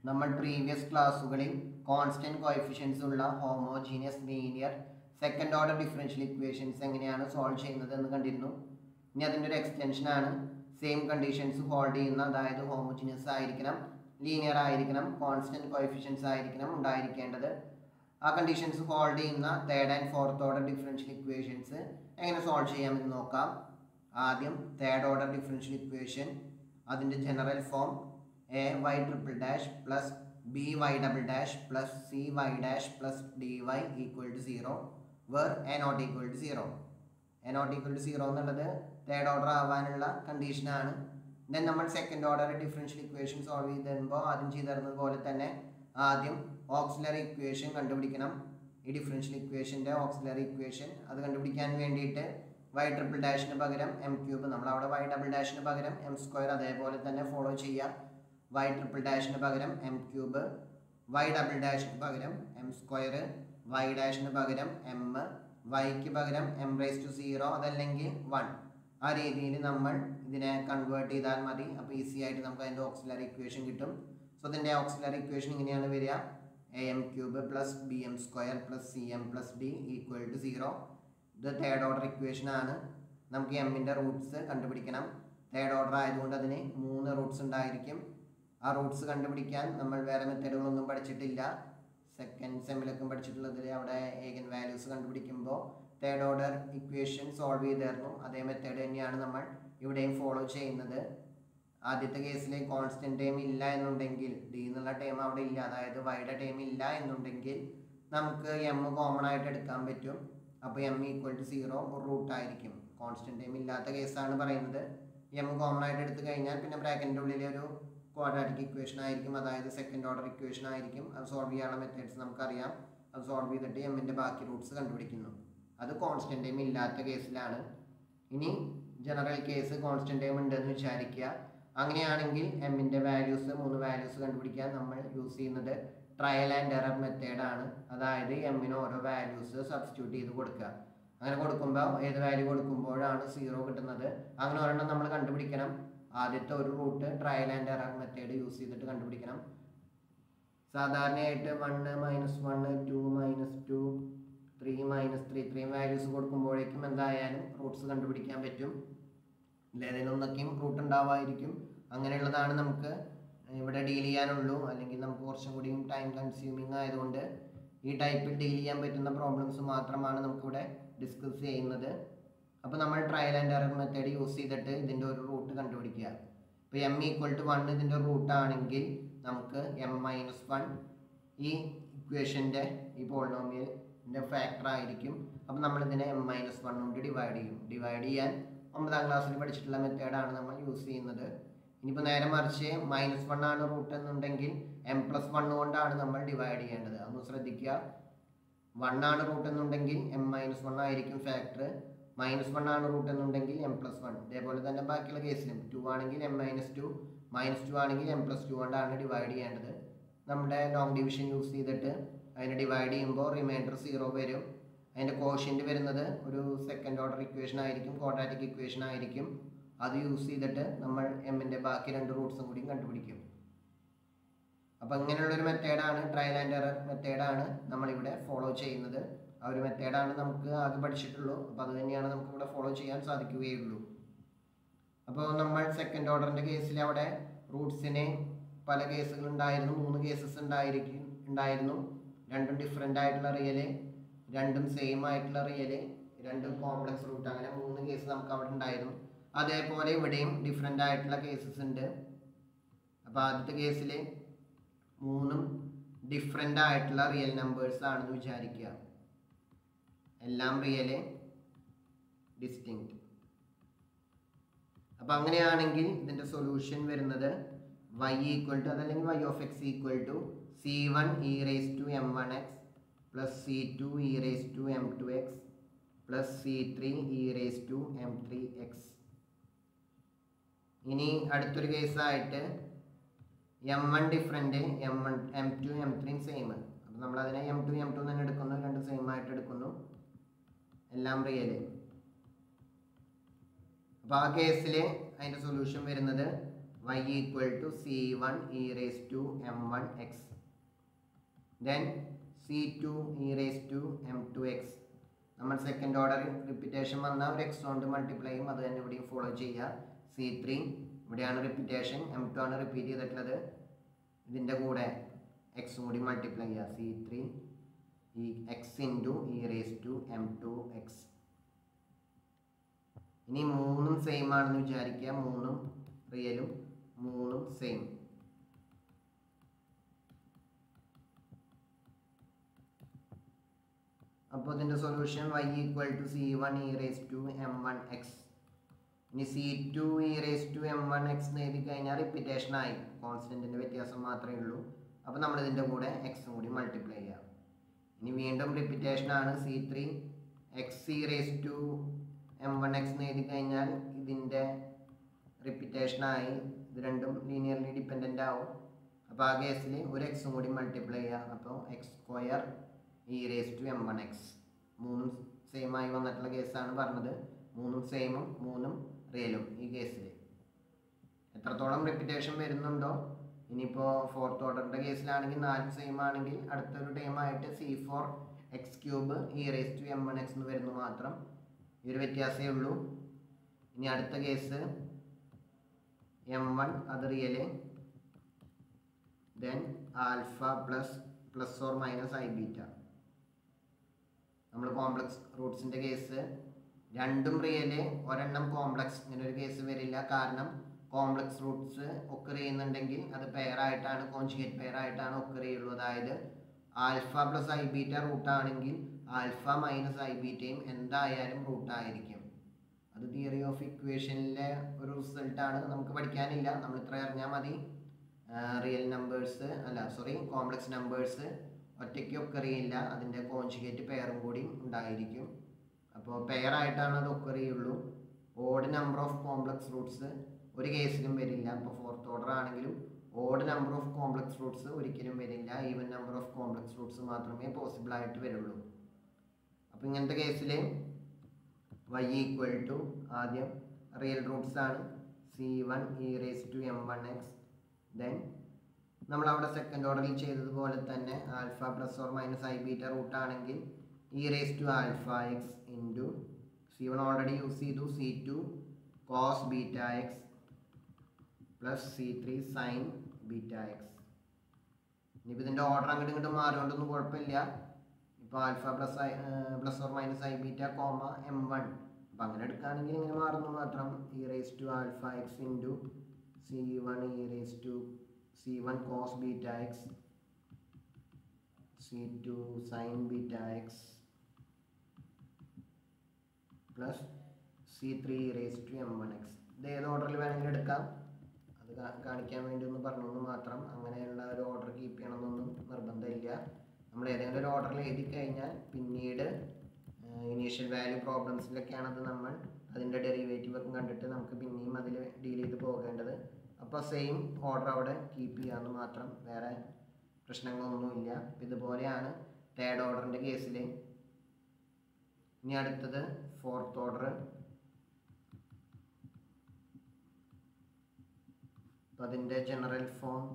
നമ്മൾ പ്രീവിയസ് ക്ലാസ്സുകളിൽ constant coefficients ഉള്ള homogeneous linear second order differential equations എങ്ങനെയാണ് സോൾവ് ചെയ്യുന്നത് എന്ന് കണ്ടിരുന്നു ഇനി അതിൻ്റെ ഒരു എക്സ്റ്റൻഷൻ ആണ് സെയിം കണ്ടീഷൻസ് ഹോൾഡ് ചെയ്യുന്ന അതായത് ഹോമോജീനിയസ് ആയിരിക്കണം ലീനിയർ ആയിരിക്കണം കോൺസ്റ്റന്റ് കോഎഫിഷ്യൻസ് ആയിരിക്കണം ഉണ്ടായിരിക്കേണ്ടത് ആ കണ്ടീഷൻസ് ഹോൾഡ് ചെയ്യുന്ന third and fourth order differential equations എങ്ങനെ സോൾവ് ചെയ്യാമെന്ന് നോക്കാം ആദ്യം തേർഡ് ഓർഡർ ഡിഫറൻഷ്യൽ ഇക്വേഷൻ അതിൻ്റെ general form a y triple dash plus b y double dash plus c y dash plus d y equal to zero where a not equal to zero a not equal to zero എന്നുള്ളത് third order ആവാനുള്ള കണ്ടീഷനാണ് then നമ്മൾ second order differential equation solve ചെയ്ത് തരുമ്പോൾ ആദ്യം ചെയ്ത് തരുന്നത് പോലെ തന്നെ ആദ്യം ഓക്സിലറി ഇക്വേഷൻ കണ്ടുപിടിക്കണം ഈ ഡിഫറൻഷ്യൽ ഇക്വേഷൻ്റെ ഓക്സിലറി ഇക്വേഷൻ അത് കണ്ടുപിടിക്കാൻ വേണ്ടിയിട്ട് വൈ ട്രിപ്പിൾ ഡാഷിന് പകരം എം ക്യൂബ് നമ്മൾ അവിടെ വൈ ഡബിൾ ഡാഷിന് പകരം എം സ്ക്വയർ അതേപോലെ തന്നെ ഫോളോ ചെയ്യാം വൈ ട്രിപ്പിൾ ഡാഷിന് പകരം എം ക്യൂബ് വൈ ഡബിൾ ഡാഷിന് പകരം എം സ്ക്വയർ വൈ ഡാഷിന് പകരം എം വൈക്ക് പകരം എം റേസ് ടു സീറോ അതല്ലെങ്കിൽ വൺ ആ രീതിയിൽ നമ്മൾ ഇതിനെ കൺവേർട്ട് ചെയ്താൽ മതി അപ്പോൾ ഈസി ആയിട്ട് നമുക്ക് അതിൻ്റെ ഓക്സിലറി ഇക്വേഷൻ കിട്ടും സോ ഇതിൻ്റെ ഓക്സിലറി ഇക്വേഷൻ ഇങ്ങനെയാണ് വരിക a m cube plus b m square plus c m plus d equal to zero ഇത് തേർഡ് ഓർഡർ ഇക്വേഷൻ ആണ് നമുക്ക് എമ്മിൻ്റെ റൂട്ട്സ് കണ്ടുപിടിക്കണം തേർഡ് ഓർഡർ ആയതുകൊണ്ട് അതിന് മൂന്ന് റൂട്ട്സ് ഉണ്ടായിരിക്കും ആ റൂട്ട്സ് കണ്ടുപിടിക്കാൻ നമ്മൾ വേറെ മെത്തേഡുകളൊന്നും പഠിച്ചിട്ടില്ല സെക്കൻഡ് സെമ്മിലൊക്കെ പഠിച്ചിട്ടുള്ളതിൽ അവിടെ ഏകൻ വാല്യൂസ് കണ്ടുപിടിക്കുമ്പോൾ തേർഡ് ഓർഡർ ഇക്വേഷൻ സോൾവ് ചെയ്തായിരുന്നു അതേ മെത്തേഡ് തന്നെയാണ് നമ്മൾ ഇവിടെയും ഫോളോ ചെയ്യുന്നത് ആദ്യത്തെ കേസിൽ കോൺസ്റ്റന്റ് ടൈം ഇല്ല എന്നുണ്ടെങ്കിൽ ഡി എന്നുള്ള ടൈം അവിടെ ഇല്ല അതായത് വൈയുടെ ടൈം ഇല്ല എന്നുണ്ടെങ്കിൽ നമുക്ക് എം കോമൺ ആയിട്ട് എടുക്കാൻ പറ്റും അപ്പോൾ എം ഈക്വൽ ടു സീറോ ഒരു റൂട്ട് ആയിരിക്കും കോൺസ്റ്റന്റ് ടൈം ഇല്ലാത്ത കേസാണ് പറയുന്നത് എം കോമൺ ആയിട്ട് എടുത്തു കഴിഞ്ഞാൽ പിന്നെ ബ്രാക്കറ്റിൻ്റെ ഉള്ളിൽ ഒരു ക്വാഡ്രാറ്റിക് ഇക്വേഷൻ ആയിരിക്കും അതായത് സെക്കൻഡ് ഓർഡർ ഇക്വേഷൻ ആയിരിക്കും അത് സോൾവ് ചെയ്യാനുള്ള മെത്തേഡ്സ് നമുക്കറിയാം അത് സോൾവ് ചെയ്തിട്ട് എമ്മിൻ്റെ ബാക്കി റൂട്ട്സ് കണ്ടുപിടിക്കുന്നു അത് കോൺസ്റ്റന്റ് ടൈം ഇല്ലാത്ത കേസിലാണ് ഇനി ജനറൽ കേസ് കോൺസ്റ്റന്റ് ടൈം ഉണ്ടെന്ന് വിചാരിക്കുക അങ്ങനെയാണെങ്കിൽ എമ്മിൻ്റെ വാല്യൂസ് മൂന്ന് വാല്യൂസ് കണ്ടുപിടിക്കാൻ നമ്മൾ യൂസ് ചെയ്യുന്നത് ട്രയൽ ആൻഡ് എറർ മെത്തേഡാണ് അതായത് എമ്മിന് ഓരോ വാല്യൂസ് സബ്സ്റ്റിറ്റ്യൂട്ട് ചെയ്ത് കൊടുക്കുക അങ്ങനെ കൊടുക്കുമ്പോൾ ഏത് വാല്യൂ കൊടുക്കുമ്പോഴാണ് സീറോ കിട്ടുന്നത് അങ്ങനെ ഒരെണ്ണം നമ്മൾ കണ്ടുപിടിക്കണം ആദ്യത്തെ ഒരു root trial and error method use ചെയ്തിട്ട് കണ്ടുപിടിക്കണം സാധാരണയായിട്ട് one minus one two minus two three minus three ഇത്രയും വാല്യൂസ് കൊടുക്കുമ്പോഴേക്കും എന്തായാലും റൂട്ട്സ് കണ്ടുപിടിക്കാൻ പറ്റും ഏതെങ്കിലൊന്നൊക്കെയും റൂട്ട് ഉണ്ടാവായിരിക്കും അങ്ങനെയുള്ളതാണ് നമുക്ക് ഇവിടെ ഡീൽ ചെയ്യാനുള്ളൂ അല്ലെങ്കിൽ നമുക്ക് കുറച്ചും കൂടിയും ടൈം കൺസ്യൂമിങ് ആയതുകൊണ്ട് ഈ ടൈപ്പിൽ ഡീൽ ചെയ്യാൻ പറ്റുന്ന പ്രോബ്ലംസ് മാത്രമാണ് നമുക്കിവിടെ ഡിസ്കസ് ചെയ്യുന്നത് അപ്പോൾ നമ്മൾ trial and error method use ചെയ്തിട്ട് ഇതിൻ്റെ ഒരു റൂട്ട് കണ്ടുപിടിക്കുക ഇപ്പോൾ എം ഈക്വൽ ടു വൺ ഇതിൻ്റെ റൂട്ട് ആണെങ്കിൽ നമുക്ക് എം മൈനസ് വൺ ഈ ഇക്വേഷൻ്റെ ഈ പോളിനോമിയലിൻ്റെ ഫാക്ടർ ആയിരിക്കും അപ്പോൾ നമ്മളിതിനെ എം മൈനസ് വൺ കൊണ്ട് ഡിവൈഡ് ചെയ്യും ഡിവൈഡ് ചെയ്യാൻ ഒമ്പതാം ക്ലാസ്സിൽ പഠിച്ചിട്ടുള്ള മെത്തേഡാണ് നമ്മൾ യൂസ് ചെയ്യുന്നത് ഇനിയിപ്പോൾ നേരെ മറിച്ച് മൈനസ് വൺ ആണ് റൂട്ട് എന്നുണ്ടെങ്കിൽ എം പ്ലസ് വൺ കൊണ്ടാണ് നമ്മൾ ഡിവൈഡ് ചെയ്യേണ്ടത് അതൊന്ന് ശ്രദ്ധിക്കുക വൺ ആണ് റൂട്ട് എന്നുണ്ടെങ്കിൽ എം മൈനസ് വൺ ആയിരിക്കും ഫാക്ടർ മൈനസ് വൺ ആണ് റൂട്ട് എന്നുണ്ടെങ്കിൽ എം പ്ലസ് വൺ ഇതേപോലെ തന്നെ ബാക്കിയുള്ള കേസിലും ടു ആണെങ്കിൽ m minus two minus two ആണെങ്കിൽ എം പ്ലസ് ടു കൊണ്ടാണ് ഡിവൈഡ് ചെയ്യേണ്ടത് നമ്മുടെ ലോങ് ഡിവിഷൻ യൂസ് ചെയ്തിട്ട് അതിനെ ഡിവൈഡ് ചെയ്യുമ്പോൾ റിമൈൻഡർ സീറോ വരും അതിൻ്റെ കോഷ്യൻ്റ് വരുന്നത് ഒരു സെക്കൻഡ് ഓർഡർ ഇക്വേഷൻ ആയിരിക്കും ക്വാഡ്രാറ്റിക് ഇക്വേഷൻ ആയിരിക്കും അത് യൂസ് ചെയ്തിട്ട് നമ്മൾ എമ്മിൻ്റെ ബാക്കി രണ്ട് റൂട്ട്സും കൂടി കണ്ടുപിടിക്കും അപ്പോൾ ഇങ്ങനെയുള്ളൊരു മെത്തേഡാണ് ട്രയൽ ആൻഡ് എറർ മെത്തേഡാണ് നമ്മളിവിടെ ഫോളോ ചെയ്യുന്നത് ആ ഒരു മെത്തേഡാണ് നമുക്ക് ആകെ പഠിച്ചിട്ടുള്ളൂ അപ്പോൾ അത് തന്നെയാണ് നമുക്ക് ഇവിടെ ഫോളോ ചെയ്യാൻ സാധിക്കുകയുള്ളൂ അപ്പോൾ നമ്മൾ സെക്കൻഡ് ഓർഡറിൻ്റെ കേസിൽ അവിടെ റൂട്ട്സിനെ പല കേസുകൾ ഉണ്ടായിരുന്നു മൂന്ന് കേസസ് ഉണ്ടായിരിക്കും ഉണ്ടായിരുന്നു രണ്ടും ഡിഫറെൻ്റ് ആയിട്ടുള്ള റിയല് രണ്ടും സെയിം ആയിട്ടുള്ള റിയല് രണ്ടും കോംപ്ലക്സ് റൂട്ട് അങ്ങനെ മൂന്ന് കേസ് നമുക്ക് അവിടെ ഉണ്ടായിരുന്നു അതേപോലെ ഇവിടെയും ഡിഫറെൻ്റ് ആയിട്ടുള്ള കേസസ് ഉണ്ട് അപ്പോൾ ആദ്യത്തെ കേസിൽ മൂന്നും ഡിഫറെൻ്റ് ആയിട്ടുള്ള റിയൽ നമ്പേഴ്സ് ആണെന്ന് വിചാരിക്കുക എല്ലാം റിയല് ഡിസ്റ്റിങ്ക്റ്റ് അപ്പോൾ അങ്ങനെയാണെങ്കിൽ ഇതിൻ്റെ സൊല്യൂഷൻ വരുന്നത് വൈ ഈക്വൽ ടു അതല്ലെങ്കിൽ y of x equal to c one e raise to m one x plus c two e raise to m two x plus c three e raise to m three x ഇനി അടുത്തൊരു കേസായിട്ട് m one different m one m two m three same അപ്പോൾ നമ്മളതിനെ M two m to തന്നെ എടുക്കുന്നു രണ്ട് same ആയിട്ട് എടുക്കുന്നു എല്ലാം റിയല് അപ്പോൾ ആ കേസിൽ അതിൻ്റെ സൊല്യൂഷൻ വരുന്നത് y equal to c one e raise to m one x then c two e raise to m two x നമ്മൾ സെക്കൻഡ് ഓർഡർ റിപ്പീറ്റേഷൻ വന്ന ഒരു എക്സ് കൊണ്ട് മൾട്ടിപ്ലൈ ചെയ്യും അത് തന്നെ ഇവിടെയും ഫോളോ ചെയ്യുക സി ത്രീ ഇവിടെയാണ് റിപ്പീറ്റേഷൻ എം ടു ആണ് റിപ്പീറ്റ് ചെയ്തിട്ടുള്ളത് ഇതിൻ്റെ കൂടെ എക്സും കൂടി മൾട്ടിപ്ലൈ ചെയ്യുക സി ത്രീ ഈ x into e raise to m two x ഇനി മൂന്നും സെയിം ആണെന്ന് വിചാരിക്കുക മൂന്നും റിയലും മൂന്നും സെയിം അപ്പോൾ ഇതിൻ്റെ solution y equal to c one e raise to m one x ഇനി c two e raise to m one x എന്ന് എഴുതി കഴിഞ്ഞാൽ റിപ്പീറ്റേഷൻ ആയി കോൺസ്റ്റൻറ്റിൻ്റെ വ്യത്യാസം മാത്രമേ ഉള്ളൂ അപ്പോൾ നമ്മൾ ഇതിൻ്റെ കൂടെ എക്സും കൂടി മൾട്ടിപ്ലൈ ചെയ്യാം ഇനി വീണ്ടും റിപ്പീറ്റേഷൻ ആണ് c three x e raise to m one x എന്ന് എഴുതി കഴിഞ്ഞാൽ ഇതിൻ്റെ റിപ്പീറ്റേഷനായി ഇത് രണ്ടും ലീനിയർലി ഡിപ്പെൻഡൻ്റ് ആവും അപ്പോൾ ആ കേസിൽ ഒരു എക്സും കൂടി മൾട്ടിപ്ലൈ ചെയ്യാം അപ്പോൾ x square e raise to m one x മൂന്നും സെയിം ആയി വന്നിട്ടുള്ള കേസാണ് പറഞ്ഞത് മൂന്നും സെയിമും മൂന്നും റിയലും ഈ കേസിൽ എത്രത്തോളം റിപ്പീറ്റേഷൻ വരുന്നുണ്ടോ ഇനിയിപ്പോൾ ഫോർത്ത് ഓർഡറിൻ്റെ കേസിലാണെങ്കിൽ നാലും സെയിം ആണെങ്കിൽ അടുത്തൊരു ടൈം ആയിട്ട് c four x cube e raise to m one x എന്ന് വരുന്നു മാത്രം ഈ ഒരു വ്യത്യാസമേ ഉള്ളൂ ഇനി അടുത്ത കേസ് എം വൺ അത് real then alpha plus plus or minus i beta നമ്മൾ കോംപ്ലക്സ് റൂട്ട്സിൻ്റെ കേസ് രണ്ടും റിയല് ഒരെണ്ണം കോംപ്ലക്സ് ഇങ്ങനെ ഒരു കേസ് വരില്ല കാരണം കോംപ്ലക്സ് റൂട്ട്സ് ഒക്കർ ചെയ്യുന്നുണ്ടെങ്കിൽ അത് പെയർ ആയിട്ടാണ് കോൺജുഗേറ്റ് പെയർ ആയിട്ടാണ് ഒക്കർ ചെയ്യുള്ളൂ അതായത് ആൽഫ പ്ലസ് ഐ ബീറ്റ റൂട്ടാണെങ്കിൽ ആൽഫ മൈനസ് ഐ ബീറ്റയും എന്തായാലും റൂട്ടായിരിക്കും അത് തിയറി ഓഫ് ഇക്വേഷനിലെ ഒരു റിസൾട്ടാണ് നമുക്ക് പഠിക്കാനില്ല നമ്മൾ ഇത്ര അറിഞ്ഞാൽ മതി റിയൽ നമ്പേഴ്സ് അല്ല സോറി കോംപ്ലക്സ് നമ്പേഴ്സ് ഒറ്റയ്ക്ക് ഒക്കർ ചെയ്യില്ല അതിൻ്റെ കോൺജുഗേറ്റ് പെയറും കൂടി ഉണ്ടായിരിക്കും അപ്പോൾ പെയർ ആയിട്ടാണ് അത് ഒക്കർ ചെയ്യുള്ളൂ odd number of complex roots ഒരു കേസിലും വരില്ല അപ്പോൾ ഫോർത്ത് ഓർഡർ ആണെങ്കിലും odd number of complex roots ഒരിക്കലും വരില്ല even number of complex roots മാത്രമേ പോസിബിൾ ആയിട്ട് വരുള്ളൂ അപ്പോൾ ഇങ്ങനത്തെ കേസിൽ വൈ ഈക്വൽ ടു ആദ്യം റിയൽ റൂട്ട്സ് ആണ് c one e raise to m one x then നമ്മൾ അവിടെ സെക്കൻഡ് ഓർഡറിൽ ചെയ്തതുപോലെ തന്നെ alpha plus or minus i beta root ആണെങ്കിൽ e raise to alpha x into c one already use ചെയ്തു c two cos beta x plus c three sine beta x ഇനിയിപ്പോൾ ഇതിൻ്റെ order അങ്ങോട്ടും ഇങ്ങോട്ടും മാറിക്കൊണ്ടൊന്നും കുഴപ്പമില്ല ഇപ്പോൾ alpha plus i plus or minus i beta comma m one അപ്പം അങ്ങനെ എടുക്കുകയാണെങ്കിൽ ഇങ്ങനെ മാറുന്നു മാത്രം e raise to alpha x into c one e raise to c one cos beta x c two sine beta x plus c three raise to m one X ഇത് ഏത് ഓർഡറിൽ വേണമെങ്കിലും എടുക്കാം അത് കാ- കാണിക്കാൻ വേണ്ടി ഒന്ന് പറഞ്ഞു എന്ന് മാത്രം അങ്ങനെയുള്ള ഒരു ഓർഡർ കീപ്പ് ചെയ്യണമെന്നൊന്നും നിർബന്ധമില്ല നമ്മൾ ഏതെങ്കിലും ഒരു ഓർഡറിൽ എഴുതി കഴിഞ്ഞാൽ പിന്നീട് ഇനീഷ്യൽ വാല്യൂ പ്രോബ്ലംസിലൊക്കെയാണ് അത് നമ്മൾ അതിൻ്റെ ഡെറിവേറ്റീവ് ഒക്കെ കണ്ടിട്ട് നമുക്ക് പിന്നെയും അതിൽ ഡീൽ ചെയ്ത് പോകേണ്ടത് അപ്പോൾ സെയിം ഓർഡർ അവിടെ കീപ്പ് ചെയ്യാമെന്ന് മാത്രം വേറെ പ്രശ്നങ്ങളൊന്നുമില്ല ഇതുപോലെയാണ് തേർഡ് ഓർഡറിൻ്റെ കേസിൽ ഇനി അടുത്തത് ഫോർത്ത് ഓർഡർ അപ്പം അതിൻ്റെ general form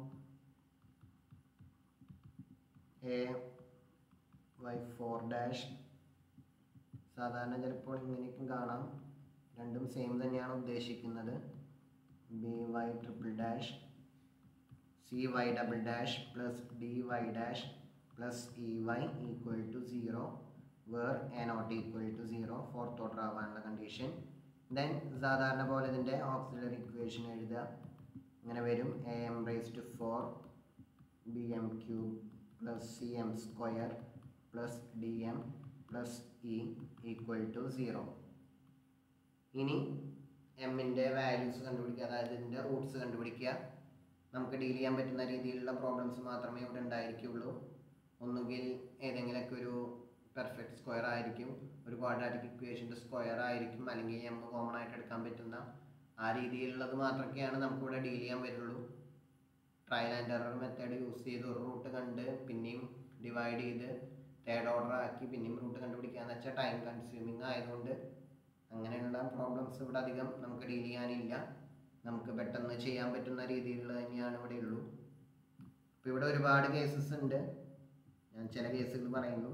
a y four dash സാധാരണ ചിലപ്പോൾ ഇങ്ങനെയൊക്കെ കാണാം രണ്ടും സെയിം തന്നെയാണ് ഉദ്ദേശിക്കുന്നത് b y triple dash c y double dash plus d y dash plus e y equal to zero where a not equal to zero fourth order ആവാനുള്ള condition then സാധാരണ പോലെ ഇതിൻ്റെ ഓക്സിലറി ഇക്വേഷൻ എഴുതുക ഇങ്ങനെ വരും a m raise to four b m cube plus c m square plus d M plus e equal to zero ഇനി എമ്മിൻ്റെ values കണ്ടുപിടിക്കുക അതായത് ഇതിൻ്റെ റൂട്ട്സ് കണ്ടുപിടിക്കുക നമുക്ക് ഡീൽ ചെയ്യാൻ പറ്റുന്ന രീതിയിലുള്ള പ്രോബ്ലംസ് മാത്രമേ ഇവിടെ ഉണ്ടായിരിക്കുള്ളൂ ഒന്നുകിൽ ഏതെങ്കിലുമൊക്കെ ഒരു പെർഫെക്റ്റ് സ്ക്വയർ ആയിരിക്കും ഒരു ക്വാഡ്രാറ്റിക് ഇക്വേഷൻ്റെ സ്ക്വയർ ആയിരിക്കും അല്ലെങ്കിൽ എം കോമൺ ആയിട്ട് എടുക്കാൻ പറ്റുന്ന ആ രീതിയിലുള്ളത് മാത്രമൊക്കെയാണ് നമുക്കിവിടെ ഡീൽ ചെയ്യാൻ വരുള്ളൂ trial and error method use ചെയ്ത് ഒരു റൂട്ട് കണ്ട് പിന്നെയും ഡിവൈഡ് ചെയ്ത് തേർഡ് ഓർഡർ ആക്കി പിന്നെയും റൂട്ട് കണ്ടുപിടിക്കാന്ന് വെച്ചാൽ ടൈം കൺസ്യൂമിങ് ആയതുകൊണ്ട് അങ്ങനെയുള്ള പ്രോബ്ലംസ് ഇവിടെ അധികം നമുക്ക് ഡീൽ ചെയ്യാനില്ല നമുക്ക് പെട്ടെന്ന് ചെയ്യാൻ പറ്റുന്ന രീതിയിലുള്ള തന്നെയാണ് ഇവിടെ ഉള്ളൂ അപ്പോൾ ഇവിടെ ഒരുപാട് കേസസ് ഉണ്ട് ഞാൻ ചില കേസുകൾ പറയുന്നു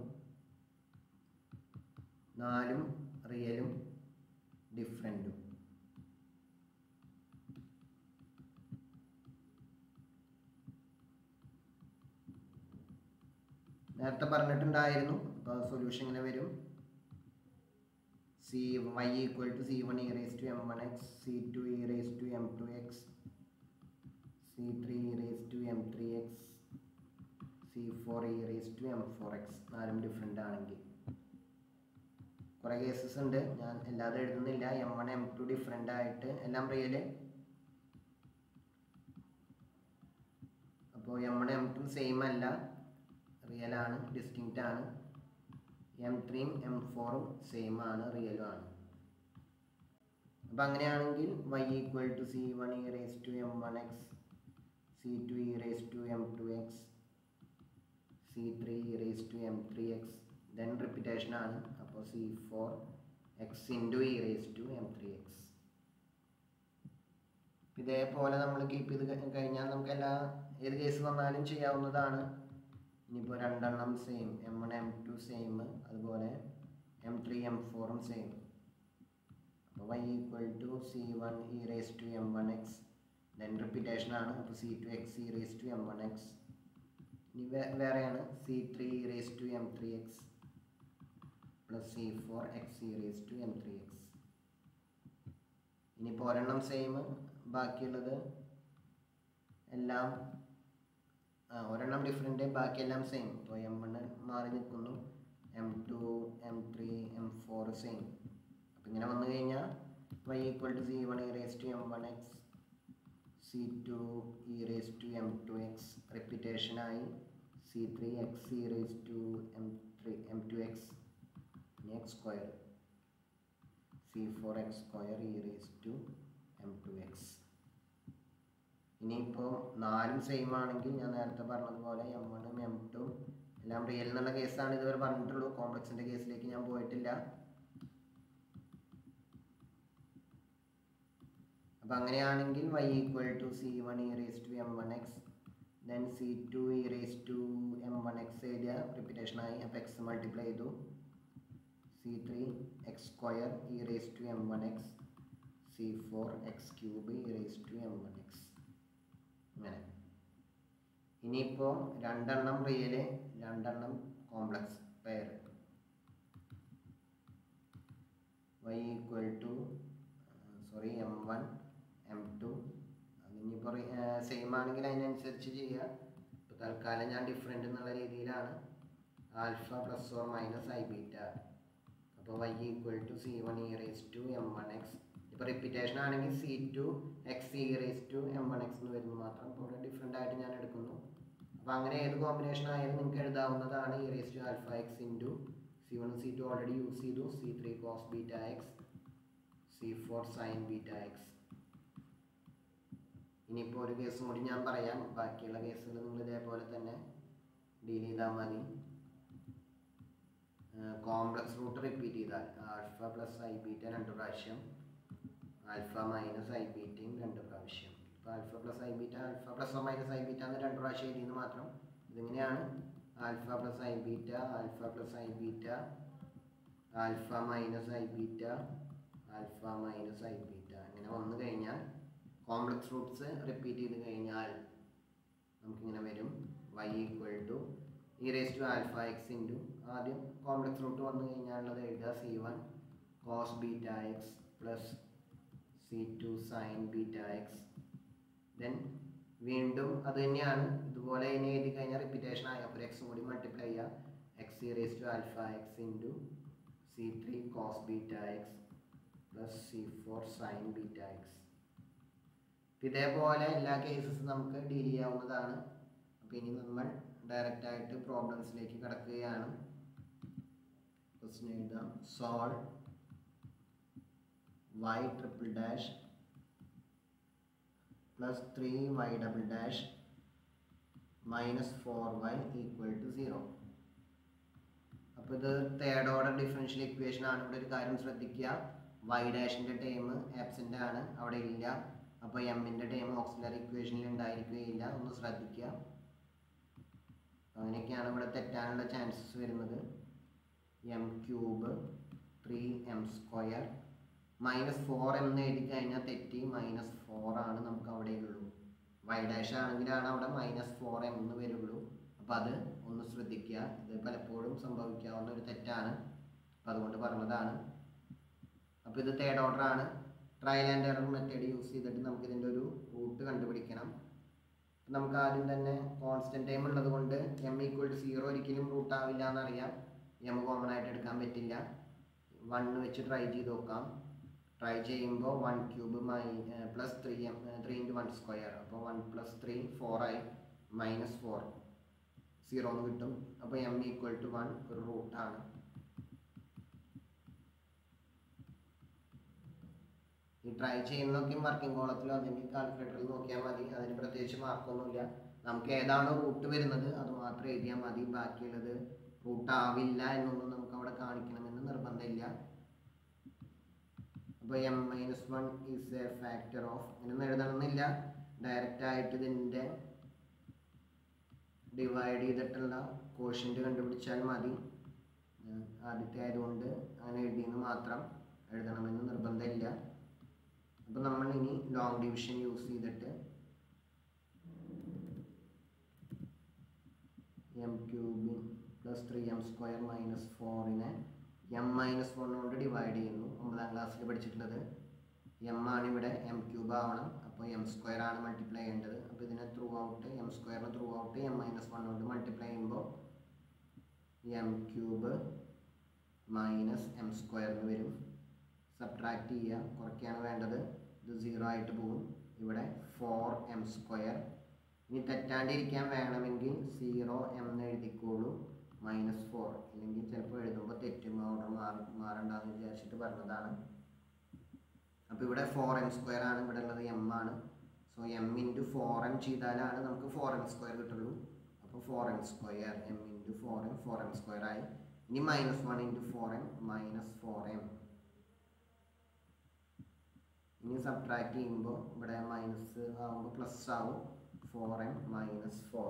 നാലും റിയലും ഡിഫറെൻറ്റും നേരത്തെ പറഞ്ഞിട്ടുണ്ടായിരുന്നു അപ്പോൾ സൊല്യൂഷൻ ഇങ്ങനെ വരും c y equal to c one e raise to m one x c two e raise to m two x c three e raise to m three x c four e raise to m four x നാലും different ആണെങ്കിൽ കുറേ cases ഉണ്ട് ഞാൻ എല്ലാതും എഴുതുന്നില്ല m one m two different ആയിട്ട് എല്ലാം real അപ്പോൾ m one m two same അല്ല റിയൽ ആണ് ഡിസ്റ്റിങ്ക്റ്റ് ആണ് എം ത്രീയും എം ഫോറും സെയിം ആണ് റിയലും ആണ് അപ്പം അങ്ങനെയാണെങ്കിൽ y equal to c one e raise to m one x c two e raise to m two x c three e raise to m three x then repetition ആണ് അപ്പോൾ c four x into e raise to m three x ഇതേപോലെ നമ്മൾ keep ചെയ്ത് കഴി- കഴിഞ്ഞാൽ നമുക്ക് എല്ലാ ഏത് കേസ് വന്നാലും ചെയ്യാവുന്നതാണ് ഇനിയിപ്പോൾ രണ്ടെണ്ണം same m one m two same അതുപോലെ എം ത്രീ എം ഫോറും സെയിം അപ്പോൾ y equal to c one e raise to m one x then repetition ആണ് അപ്പോൾ c two x e raise to m one x ഇനി വേ- വേറെയാണ് c three e raise to m three x plus c four x e raise to m three x ഇനിയിപ്പോൾ ഒരെണ്ണം same ബാക്കിയുള്ളത് എല്ലാം ആ ഒരെണ്ണം ഡിഫറെൻറ്റ് ബാക്കിയെല്ലാം സെയിം ഇപ്പോൾ എം വൺ മാറി നിൽക്കുന്നു m two m three m four same അപ്പം ഇങ്ങനെ വന്നു കഴിഞ്ഞാൽ y equal to c one e raise to m one x c two e raise to m two x റിപ്പീറ്റേഷനായി c three x e raise to m three m two x ഇനി x square c four x square e raise to m two x ഇനിയിപ്പോൾ നാലും same ആണെങ്കിൽ ഞാൻ നേരത്തെ പറഞ്ഞതുപോലെ M വണ്ണും M ടും എല്ലാം റിയൽ എന്നുള്ള കേസാണ് ഇതുവരെ പറഞ്ഞിട്ടുള്ളൂ കോംപ്ലക്സിൻ്റെ കേസിലേക്ക് ഞാൻ പോയിട്ടില്ല അപ്പം അങ്ങനെയാണെങ്കിൽ y equal to c one e raise to m one x then c two e raise to m one x എഴുതിയ റിപ്പീറ്റേഷനായി അപ്പോൾ എക്സ് മൾട്ടിപ്ലൈ ചെയ്തു c three x square e raise to m one x c four x cube e raise to m one x അങ്ങനെ ഇനിയിപ്പോൾ രണ്ടെണ്ണം real രണ്ടെണ്ണം complex pair y equal to sorry m one m two അതിനിപ്പോൾ same ആണെങ്കിൽ അതിനനുസരിച്ച് ചെയ്യുക ഇപ്പോൾ തൽക്കാലം ഞാൻ ഡിഫറെൻ്റ് എന്നുള്ള രീതിയിലാണ് alpha plus or minus i beta അപ്പോൾ y equal to c one e raise to m one x ഇപ്പോൾ റിപ്പീറ്റേഷൻ ആണെങ്കിൽ c two x e raise to m one x എന്ന് വരുന്നു മാത്രം ഇപ്പോൾ ഇവിടെ ഡിഫറെൻ്റ് ആയിട്ട് ഞാൻ എടുക്കുന്നു അപ്പോൾ അങ്ങനെ ഏത് കോമ്പിനേഷൻ ആയാലും നിങ്ങൾക്ക് എഴുതാവുന്നതാണ് e raise to alpha x into c one c two already use ചെയ്തു c three cos beta x c four sine beta x ഇനിയിപ്പോൾ ഒരു കേസും കൂടി ഞാൻ പറയാം ബാക്കിയുള്ള കേസുകൾ നിങ്ങൾ ഇതേപോലെ തന്നെ ഡീൽ ചെയ്താൽ മതി കോംപ്ലക്സ് റൂട്ട് റിപ്പീറ്റ് ചെയ്താൽ ആൽഫ പ്ലസ് ഐ ബീറ്റ രണ്ട് പ്രാവശ്യം ആൽഫ മൈനസ് ഐ ബീറ്റയും രണ്ട് പ്രാവശ്യം ഇപ്പോൾ alpha plus i beta alpha plus minus i beta എന്ന് രണ്ട് പ്രാവശ്യം എഴുതിയെന്ന് മാത്രം ഇതിങ്ങനെയാണ് alpha plus i beta alpha plus i beta alpha minus i beta alpha minus i beta അങ്ങനെ വന്നു കഴിഞ്ഞാൽ കോംപ്ലക്സ് റൂട്ട്സ് റിപ്പീറ്റ് ചെയ്ത് കഴിഞ്ഞാൽ നമുക്കിങ്ങനെ വരും y equal to e raise to alpha x into ആദ്യം കോംപ്ലക്സ് റൂട്ട് വന്നു കഴിഞ്ഞാലുള്ളത് എഴുതുക c one cos beta x plus c two sine beta x then വീണ്ടും അത് തന്നെയാണ് ഇതുപോലെ ഇനി എഴുതി കഴിഞ്ഞാൽ റിപ്പീറ്റേഷൻ ആയ അപ്പോൾ എക്സും കൂടി മൾട്ടിപ്ലൈ ചെയ്യുക x e raise to alpha x into c three cos beta x plus c four sine beta x ഇതേപോലെ എല്ലാ കേസസും നമുക്ക് ഡീൽ ചെയ്യാവുന്നതാണ് അപ്പോൾ ഇനി നമ്മൾ ഡയറക്റ്റ് ആയിട്ട് പ്രോബ്ലംസിലേക്ക് കടക്കുകയാണ് ക്വസ്റ്റ്യൻ എഴുതാം solve y triple dash plus 3y double dash minus 4y equal to 0 അപ്പോൾ ഇത് തേർഡ് ഓർഡർ ഡിഫറൻഷ്യൽ ഇക്വേഷൻ ആണ് ഇവിടെ ഒരു കാര്യം ശ്രദ്ധിക്കുക y ഡാഷിൻ്റെ ടൈം ആബ്സെൻ്റ് ആണ് അവിടെ ഇല്ല അപ്പോൾ എമ്മിൻ്റെ ടൈം ഓക്സിലറി ഇക്വേഷനിൽ ഉണ്ടായിരിക്കുകയില്ല ഒന്ന് ശ്രദ്ധിക്കുക അങ്ങനെയൊക്കെയാണ് ഇവിടെ തെറ്റാനുള്ള ചാൻസസ് വരുന്നത് m cube three m square minus four എന്ന് എഴുതി കഴിഞ്ഞാൽ തെറ്റി മൈനസ് ഫോർ ആണ് നമുക്ക് അവിടെയുള്ളൂ വൈ ഡാഷ് ആണെങ്കിലാണ് അവിടെ മൈനസ് ഫോർ എന്ന് വരുള്ളൂ അപ്പോൾ അത് ഒന്ന് ശ്രദ്ധിക്കുക ഇത് പലപ്പോഴും സംഭവിക്കാവുന്ന ഒരു തെറ്റാണ് അപ്പം അതുകൊണ്ട് പറഞ്ഞതാണ് അപ്പോൾ ഇത് തേർഡ് ഓർഡർ ആണ് trial and error method use ചെയ്തിട്ട് നമുക്ക് ഇതിൻ്റെ ഒരു റൂട്ട് കണ്ടുപിടിക്കണം അപ്പം നമുക്ക് ആദ്യം തന്നെ കോൺസ്റ്റന്റ് ടൈം ഉള്ളത് കൊണ്ട് എം ഈക്വൽ ടു സീറോ ഒരിക്കലും റൂട്ട് ആവില്ല എന്നറിയാം എം കോമൺ ആയിട്ട് എടുക്കാൻ പറ്റില്ല വൺ വെച്ച് ട്രൈ ചെയ്ത് നോക്കാം ട്രൈ ചെയ്യുമ്പോൾ one cube my plus three m three into one square അപ്പോൾ വൺ പ്ലസ് ത്രീ ഫോർ ആയി മൈനസ് ഫോർ സീറോ എന്ന് കിട്ടും അപ്പോൾ എം ഈക്വൽ ടു വൺ ഒരു റൂട്ടാണ് ഈ ട്രൈ ചെയ്യുന്നതൊക്കെ വർക്കിംഗ് കോളത്തിലോ അല്ലെങ്കിൽ കാൽക്കുലേറ്ററിൽ നോക്കിയാൽ മതി അതിന് പ്രത്യേകിച്ച് മാർക്കൊന്നുമില്ല നമുക്ക് ഏതാണോ റൂട്ട് വരുന്നത് അത് മാത്രം എഴുതിയാൽ മതി ബാക്കിയുള്ളത് റൂട്ട് ആവില്ല എന്നൊന്നും നമുക്ക് അവിടെ കാണിക്കണമെന്ന് നിർബന്ധമില്ല അപ്പോൾ m minus one is a factor of ഇങ്ങനെയൊന്നും എഴുതണമെന്നില്ല ഡയറക്റ്റ് ആയിട്ട് ഇതിൻ്റെ ഡിവൈഡ് ചെയ്തിട്ടുള്ള കോഷ്യൻ്റ് കണ്ടുപിടിച്ചാൽ മതി ഞാൻ ആദ്യത്തെ ആയതുകൊണ്ട് അങ്ങനെ എഴുതിയെന്ന് മാത്രം എഴുതണമെന്ന് നിർബന്ധമില്ല അപ്പോൾ നമ്മൾ ഇനി ലോങ് ഡിവിഷൻ യൂസ് ചെയ്തിട്ട് എം ക്യൂബിൻ plus three m square minus ഫോറിനെ എം മൈനസ് വൺ കൊണ്ട് ഡിവൈഡ് ചെയ്യുന്നു ഒമ്പതാം ക്ലാസ്സിൽ പഠിച്ചിട്ടുള്ളത് എം ആണ് ഇവിടെ എം ക്യൂബ് ആവണം അപ്പോൾ എം സ്ക്വയർ ആണ് മൾട്ടിപ്ലൈ ചെയ്യേണ്ടത് അപ്പോൾ ഇതിനെ ത്രൂ ഔട്ട് എം സ്ക്വയറിന് through out m minus one കൊണ്ട് മൾട്ടിപ്ലൈ ചെയ്യുമ്പോൾ എം ക്യൂബ് മൈനസ് എം സ്ക്വയറിന് വരും സബ്ട്രാക്ട് ചെയ്യുക കുറയ്ക്കുകയാണ് വേണ്ടത് ഇത് സീറോ ആയിട്ട് പോകും ഇവിടെ ഫോർ എം സ്ക്വയർ ഇനി തെറ്റാണ്ടിരിക്കാൻ വേണമെങ്കിൽ സീറോ എന്ന് എഴുതിക്കോളൂ മൈനസ് ഫോർ ഇല്ലെങ്കിൽ ചിലപ്പോൾ എഴുതുമ്പോൾ തെറ്റും ഓർഡർ മാറി മാറണ്ടെന്ന് വിചാരിച്ചിട്ട് പറഞ്ഞതാണ് അപ്പോൾ ഇവിടെ ഫോർ എം സ്ക്വയർ ആണ് ഇവിടെ ഉള്ളത് എം ആണ് so m into four m ചെയ്താലാണ് നമുക്ക് ഫോർ എം സ്ക്വയർ കിട്ടുള്ളൂ അപ്പോൾ four m square m into four m four m square ആയി ഇനി minus one into four m minus four m ഇനി സബ്ട്രാക്ട് ചെയ്യുമ്പോൾ ഇവിടെ മൈനസ് ആകുമ്പോൾ പ്ലസ് ആവും ഫോർ എം മൈനസ് ഫോർ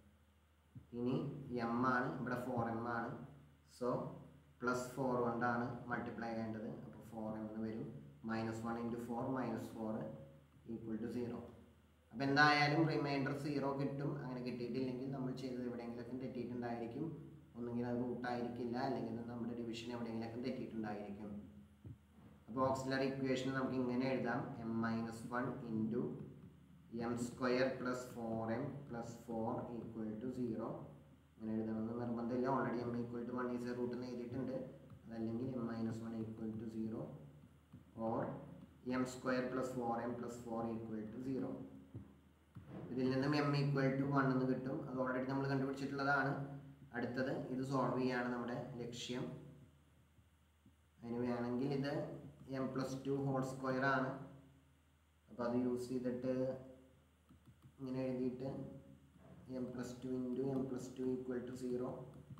ഇനി എം ആണ് ഇവിടെ ഫോർ എം ആണ് സോ പ്ലസ് ഫോർ കൊണ്ടാണ് മൾട്ടിപ്ലൈ ചെയ്യേണ്ടത് അപ്പോൾ ഫോർ എം എന്ന് വരും minus one into four minus four equal to zero അപ്പോൾ എന്തായാലും റിമൈൻഡർ സീറോ കിട്ടും അങ്ങനെ കിട്ടിയിട്ടില്ലെങ്കിൽ നമ്മൾ ചെയ്തത് എവിടെയെങ്കിലൊക്കെ തെറ്റിയിട്ടുണ്ടായിരിക്കും ഒന്നുകിൽ അത് റൂട്ടായിരിക്കില്ല അല്ലെങ്കിൽ നമ്മുടെ ഡിവിഷൻ എവിടെയെങ്കിലൊക്കെ തെറ്റിയിട്ടുണ്ടായിരിക്കും അപ്പോൾ ഓക്സിലറി ഇക്വേഷൻ നമുക്ക് ഇങ്ങനെ എഴുതാം m minus one into m square plus four m plus four equal to zero അങ്ങനെ എഴുതണമെന്ന് നിർബന്ധമില്ല already m equal to one is a root എന്ന് എഴുതിയിട്ടുണ്ട് അതല്ലെങ്കിൽ m minus one equal to zero or m square plus four m plus four equal to zero ഇതിൽ നിന്നും m equal to one എന്ന് കിട്ടും അത് ഓൾറെഡി നമ്മൾ കണ്ടുപിടിച്ചിട്ടുള്ളതാണ് അടുത്തത് ഇത് സോൾവ് ചെയ്യാണ് നമ്മുടെ ലക്ഷ്യം അതിന് വേണമെങ്കിൽ ഇത് m plus two whole square ആണ് അപ്പോൾ അത് യൂസ് ചെയ്തിട്ട് ഇങ്ങനെ എഴുതിയിട്ട് m plus two into m plus two equal to zero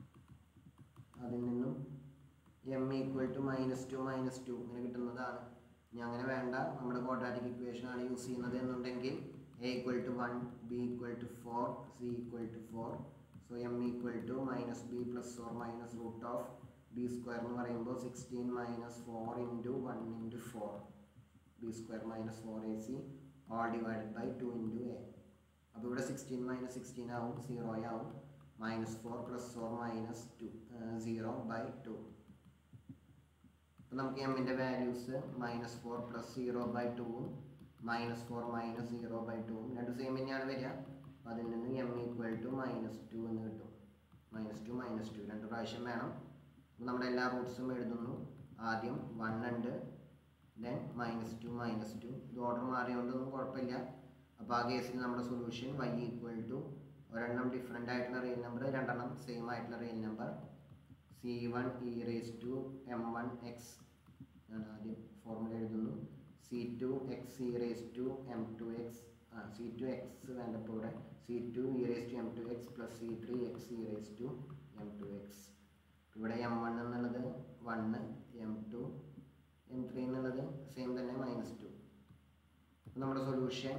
അതിൽ നിന്നും m equal to minus two minus two ഇങ്ങനെ കിട്ടുന്നതാണ് ഇനി അങ്ങനെ വേണ്ട നമ്മുടെ ക്വാഡ്രാറ്റിക് ഇക്വേഷൻ ആണ് യൂസ് ചെയ്യുന്നത് എന്നുണ്ടെങ്കിൽ a equal to one b equal to four c equal to four so m equal to minus b plus or minus root of b square എന്ന് പറയുമ്പോൾ sixteen minus four into one into four b square minus four a c all divided by two into a അപ്പോൾ ഇവിടെ sixteen minus sixteen ആവും zero ആവും minus four plus four minus two zero by two അപ്പോൾ നമുക്ക് എമ്മിൻ്റെ values minus four plus zero by ടുവും minus four minus zero by ടുവും രണ്ട് സെയിം തന്നെയാണ് വരിക അപ്പോൾ അതിൽ നിന്ന് m equal to minus two എന്ന് കിട്ടും മൈനസ് ടു മൈനസ് ടു രണ്ട് പ്രാവശ്യം വേണം അപ്പോൾ നമ്മുടെ എല്ലാ റൂട്ട്സും എഴുതുന്നു ആദ്യം വൺ ഉണ്ട് then minus two minus two ഇത് ഓർഡർ മാറിയോണ്ടൊന്നും കുഴപ്പമില്ല അപ്പോൾ ആ കേസിൽ നമ്മുടെ സൊല്യൂഷൻ വൈ ഈക്വൽ ടു ഒരെണ്ണം ഡിഫറെൻ്റ് ആയിട്ടുള്ള റിയൽ നമ്പർ രണ്ടെണ്ണം സെയിം ആയിട്ടുള്ള real number c one e raise to m one x ഞാൻ ആദ്യം ഫോർമുല എഴുതുന്നു c two x e raise to m two x ആ സി ടു എക്സ് വേണ്ടപ്പോൾ ഇവിടെ c two e raise to m two x plus c three x e raise to m two x ഇവിടെ m one എന്നുള്ളത് one m two m three എന്നുള്ളത് same തന്നെ minus two നമ്മുടെ solution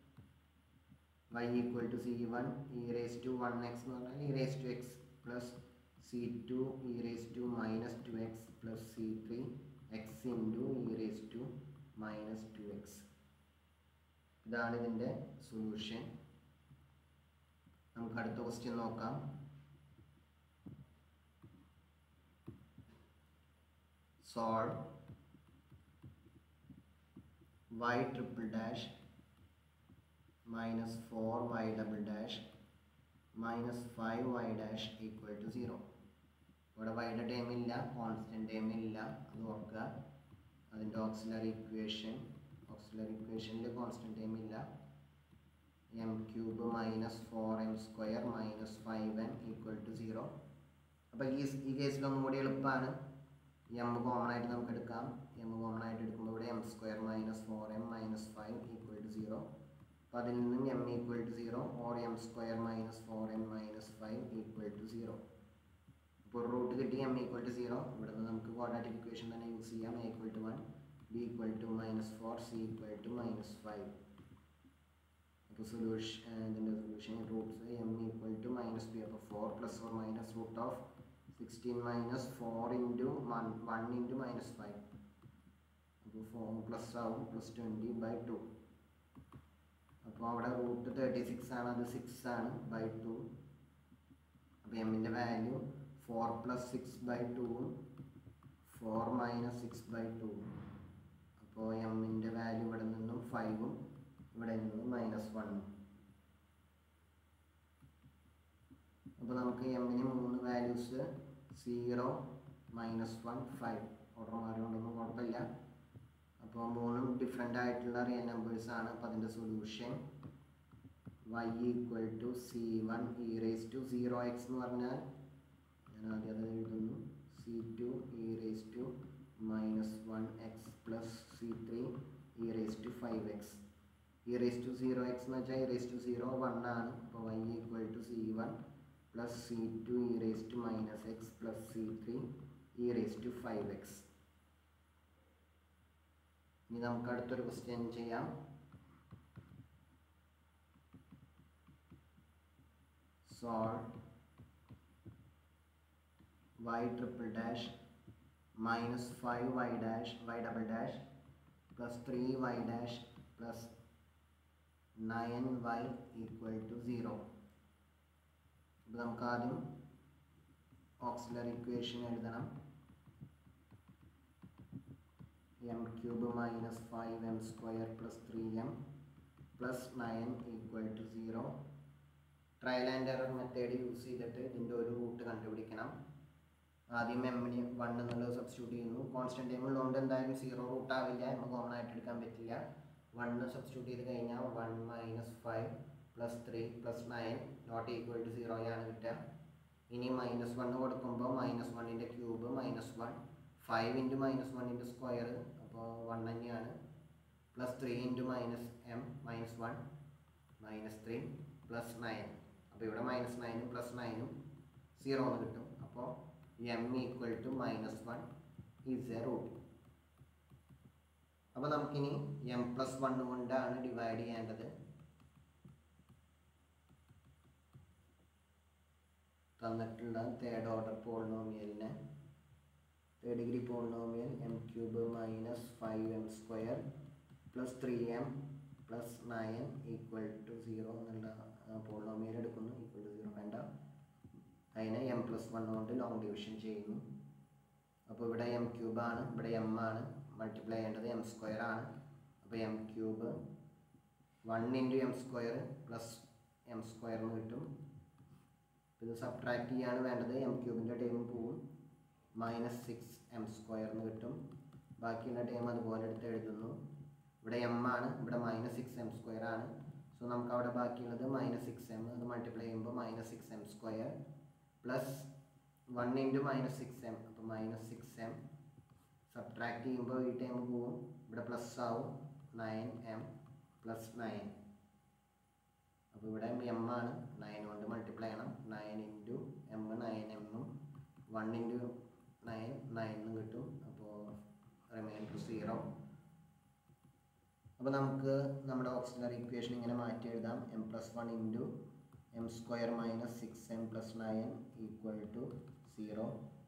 y equal to c one e raise to one x എന്ന് പറഞ്ഞാൽ e raise to x plus c two e raise to minus two x plus c three x into e raise to minus two x ഇതാണ് ഇതിൻ്റെ solution നമുക്ക് അടുത്ത question നോക്കാം solve y triple dash minus 4y double dash minus 5y dash equal to 0 ഇവിടെ വൈയുടെ time ഇല്ല constant time ഇല്ല അത് ഓർക്കുക അതിൻ്റെ ഓക്സിലറി ഇക്വേഷൻ ഓക്സിലറി ഇക്വേഷനിൽ കോൺസ്റ്റൻറ്റ് ടൈം ഇല്ല m cube minus four m square minus five m equal to zero അപ്പോൾ ഈ ഈ കേസിൽ ഒന്നും കൂടി എളുപ്പമാണ് എം കോമൺ ആയിട്ട് നമുക്ക് എടുക്കാം എം കോമൺ ആയിട്ട് എടുക്കുമ്പോൾ ഇവിടെ m square minus four m minus five equal to zero അപ്പോൾ അതിൽ നിന്നും m equal to zero or m square minus four m minus five equal to zero അപ്പോൾ റൂട്ട് കിട്ടി എം ഈക്വൽ ടു സീറോ ഇവിടെ നിന്ന് നമുക്ക് ക്വാഡ്രാറ്റിക് ഇക്വേഷൻ തന്നെ use ചെയ്യാം a equal to one b equal to minus four c equal to minus five അപ്പോൾ solution ഇതിൻ്റെ solution roots m equal to minus B അപ്പോൾ four plus or minus root of sixteen minus four into one one into minus five അപ്പോൾ four plus ആവും plus twenty by two അപ്പോൾ അവിടെ root thirty six ആണ് അത് six ആണ് by two അപ്പോൾ എമ്മിൻ്റെ value four plus six by ടൂവും ഫോർ മൈനസ് സിക്സ് ബൈ ടൂവും അപ്പോൾ എമ്മിൻ്റെ വാല്യൂ ഇവിടെ നിന്നും ഫൈവും ഇവിടെ നിന്നും മൈനസ് വണ്ണും അപ്പോൾ നമുക്ക് എമ്മിന് മൂന്ന് values zero minus one five order മാറിയോണ്ടൊന്നും കുഴപ്പമില്ല അപ്പോൾ മൂന്നും ഡിഫറെൻ്റ് ആയിട്ടുള്ള റിയൽ നമ്പേഴ്സ് ആണ് അപ്പോൾ അതിൻ്റെ solution y equal to c one e raise to zero x എന്ന് പറഞ്ഞാൽ ഞാൻ ആദ്യം അത് എഴുതുന്നു c two e raise to minus one x plus c three e raise to five x e raise to zero x എന്ന് വെച്ചാൽ e raise to zero one ആണ് അപ്പോൾ y equal to c one plus c two e raise to minus x plus c three e raise to five x ഇനി നമുക്ക് അടുത്തൊരു question ചെയ്യാം solve y triple dash minus 5y dash y double dash plus 3y dash plus 9y equal to 0 അപ്പോൾ നമുക്ക് ആദ്യം auxiliary equation എഴുതണം m cube minus five m square plus three m plus nine equal to zero trial and error method use ചെയ്തിട്ട് ഇതിൻ്റെ ഒരു root കണ്ടുപിടിക്കണം ആദ്യം എമ്മിന് വൺ എന്നുള്ളത് സബ്സ്റ്റിറ്റ്യൂട്ട് ചെയ്യുന്നു കോൺസ്റ്റൻറ്റ് ടൈം ഉള്ളതുകൊണ്ട് എന്തായാലും സീറോ റൂട്ട് ആവില്ല എം കോമൺ ആയിട്ട് എടുക്കാൻ പറ്റില്ല വണ്ണ് സബ്സ്റ്റിറ്റ്യൂട്ട് ചെയ്ത് കഴിഞ്ഞാൽ one minus five plus three plus nine not equal to സീറോയാണ് കിട്ടുക ഇനി മൈനസ് വണ്ണ് കൊടുക്കുമ്പോൾ മൈനസ് വണ്ണിൻ്റെ cube minus one five into minus വണ്ണിൻ്റെ സ്ക്വയർ അപ്പോൾ വൺ തന്നെയാണ് plus three into minus m minus one minus three plus nine അപ്പോൾ ഇവിടെ മൈനസ് നയനും പ്ലസ് നയനും സീറോ എന്ന് കിട്ടും അപ്പോൾ m equal to minus one is a root അപ്പോൾ നമുക്കിനി എം പ്ലസ് വൺ കൊണ്ടാണ് ഡിവൈഡ് ചെയ്യേണ്ടത് തന്നിട്ടുള്ള തേർഡ് ഓർഡർ പോളിനോമിയലിന് third degree polynomial m cube minus five m square plus three m plus nine equal to zero എന്നുള്ള polynomial എടുക്കുന്നു equal to zero വേണ്ട അതിനെ എം പ്ലസ് വൺ കൊണ്ട് ലോങ് ഡിവിഷൻ ചെയ്യുന്നു അപ്പോൾ ഇവിടെ എം ക്യൂബ് ആണ് ഇവിടെ എം ആണ് മൾട്ടിപ്ലൈ ചെയ്യേണ്ടത് എം സ്ക്വയർ ആണ് അപ്പോൾ m cube one into m square plus m square എന്ന് കിട്ടും ഇത് സബ്ട്രാക്ട് ചെയ്യാണ് വേണ്ടത് എം ക്യൂബിൻ്റെ ടൈം പോവും മൈനസ് സിക്സ് എം സ്ക്വയർ എന്ന് കിട്ടും ബാക്കിയുള്ള ടൈം അതുപോലെ എടുത്ത് എഴുതുന്നു ഇവിടെ എം ആണ് ഇവിടെ മൈനസ് സിക്സ് എം സ്ക്വയർ ആണ് സോ നമുക്ക് അവിടെ ബാക്കിയുള്ളത് മൈനസ് സിക്സ് എം അത് മൾട്ടിപ്ലൈ ചെയ്യുമ്പോൾ minus six m square plus one into minus six m അപ്പോൾ മൈനസ് സിക്സ് എം സബ്ട്രാക്ട് ചെയ്യുമ്പോൾ ഈ ടൈം പോവും ഇവിടെ പ്ലസ് ആവും നയൻ എം പ്ലസ് നയൻ അപ്പോൾ ഇവിടെ എം ആണ് നയൻ കൊണ്ട് മൾട്ടിപ്ലൈ ചെയ്യണം നയൻ ഇൻറ്റു എം നയൻ എമ്മും വൺ ഇൻറ്റു നയൻ നയനും കിട്ടും അപ്പോൾ റിമൈൻഡർ സീറോ അപ്പോൾ നമുക്ക് നമ്മുടെ ഓക്സിലറി ഇക്വേഷൻ ഇങ്ങനെ മാറ്റി എഴുതാം m plus one into m square minus six m plus nine equal to zero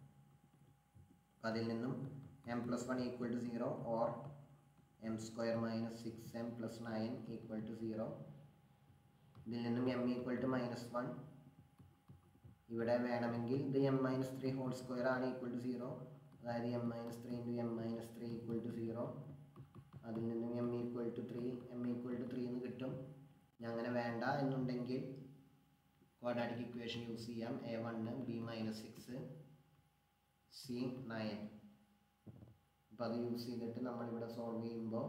അതിൽ നിന്നും m plus one equal to zero or m square minus six m plus nine equal to zero ഇതിൽ നിന്നും m equal to minus one ഇവിടെ വേണമെങ്കിൽ ഇത് m minus three whole square ആണ് equal to zero അതായത് m minus three into m minus three equal to zero അതിൽ നിന്നും m equal to three m equal to three എന്ന് കിട്ടും ഇനി അങ്ങനെ വേണ്ട എന്നുണ്ടെങ്കിൽ ക്വാഡ്രാറ്റിക് ഇക്വേഷൻ യൂസ് ചെയ്യാം a one b minus six c nine അപ്പോൾ അത് യൂസ് ചെയ്തിട്ട് നമ്മളിവിടെ സോൾവ് ചെയ്യുമ്പോൾ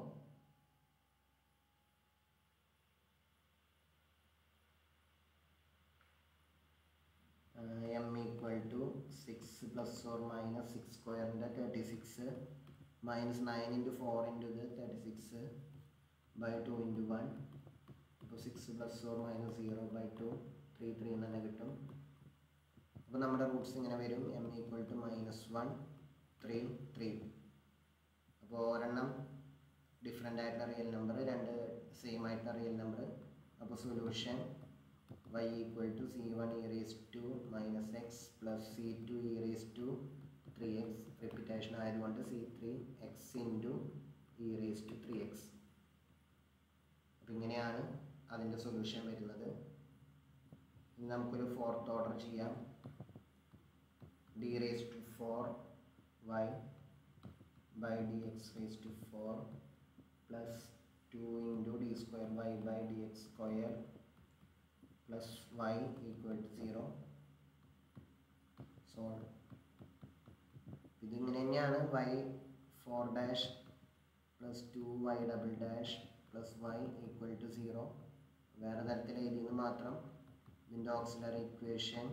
m equal to six plus or minus six സ്ക്വയറിൻ്റെ thirty six minus nine into four into ഇത് thirty six by two into one അപ്പോൾ six plus or minus zero by two three three എന്ന് തന്നെ കിട്ടും അപ്പോൾ നമ്മുടെ Roots ഇങ്ങനെ വരും m equal to minus one three three അപ്പോൾ ഒരെണ്ണം ഡിഫറെൻ്റ് ആയിട്ടുള്ള റിയൽ നമ്പർ രണ്ട് സെയിം ആയിട്ടുള്ള റിയൽ നമ്പർ അപ്പോൾ solution y equal to c1 e raised to minus x plus c2 e raised to 3x repetition ആയതുകൊണ്ട് c3 x into e raised to 3x അപ്പം ഇങ്ങനെയാണ് അതിൻ്റെ സൊല്യൂഷൻ വരുന്നത് ഇനി നമുക്കൊരു ഫോർത്ത് ഓർഡർ ചെയ്യാം d raised to 4 y by dx raised to 4 plus 2 into d square y by dx square plus y equal to 0 solve ഇതിങ്ങനെ തന്നെയാണ് y four dash plus two y double dash plus y equal to zero വേറെ തരത്തിൽ എഴുതിയെന്ന് മാത്രം ഇതിൻ്റെ auxiliary equation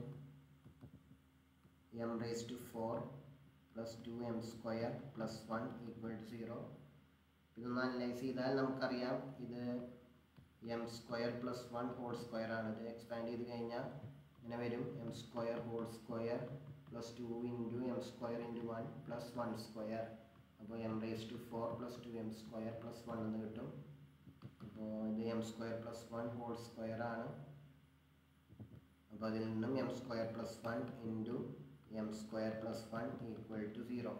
m raise to four plus two m square plus one equal to zero ഇതൊന്ന് analyse ചെയ്താൽ നമുക്കറിയാം ഇത് m square plus one whole square ആണ് ഇത് എക്സ്പാൻഡ് ചെയ്ത് കഴിഞ്ഞാൽ ഇങ്ങനെ വരും m square whole square plus two into m square into one plus one square അപ്പോൾ m raise to four plus two m square plus one എന്ന് കിട്ടും അപ്പോൾ ഇത് m square plus one whole square ആണ് അപ്പോൾ അതിൽ നിന്നും m square plus one into m square plus one equal to zero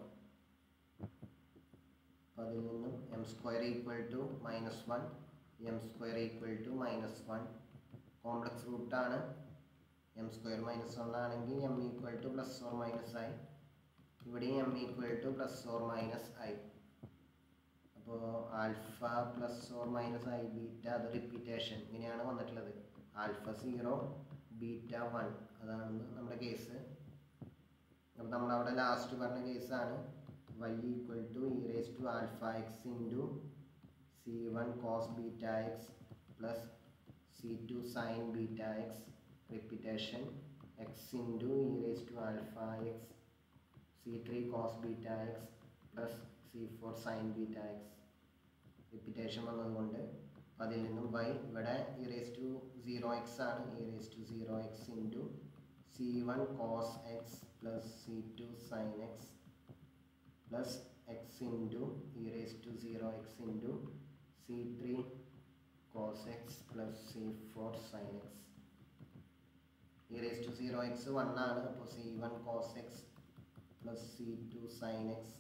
അപ്പോൾ അതിൽ നിന്നും m square equal to minus one m square equal to minus one complex റൂട്ടാണ് m square minus one ആണെങ്കിൽ m equal to plus or minus ആയി ഇവിടെയും M equal to plus or minus ആയി അപ്പോൾ alpha plus or minus i beta അത് repetition ഇങ്ങനെയാണ് വന്നിട്ടുള്ളത് alpha zero beta one അതാണ് നമ്മുടെ കേസ് അപ്പോൾ നമ്മളവിടെ ലാസ്റ്റ് പറഞ്ഞ കേസാണ് y equal to e raise to alpha x into c one cos beta x plus c two sine beta x repetition x into e raise to alpha x c three cos beta x plus c four sine beta x repetition വന്നതുകൊണ്ട് അതിൽ നിന്നും y ഇവിടെ e raise to zero x ആണ് e raise to zero x into c one cos x plus c two sine X plus x into e raise to zero x into c three cos x plus c four sine x e raise to zero x one ആണ് അപ്പോൾ c one cos x plus c two sine x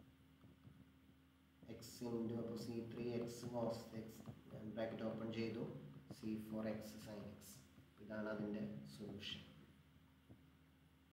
x into അപ്പോൾ c three x cos x bracket open ചെയ്തു c four x sine x ഇതാണ് അതിൻ്റെ solution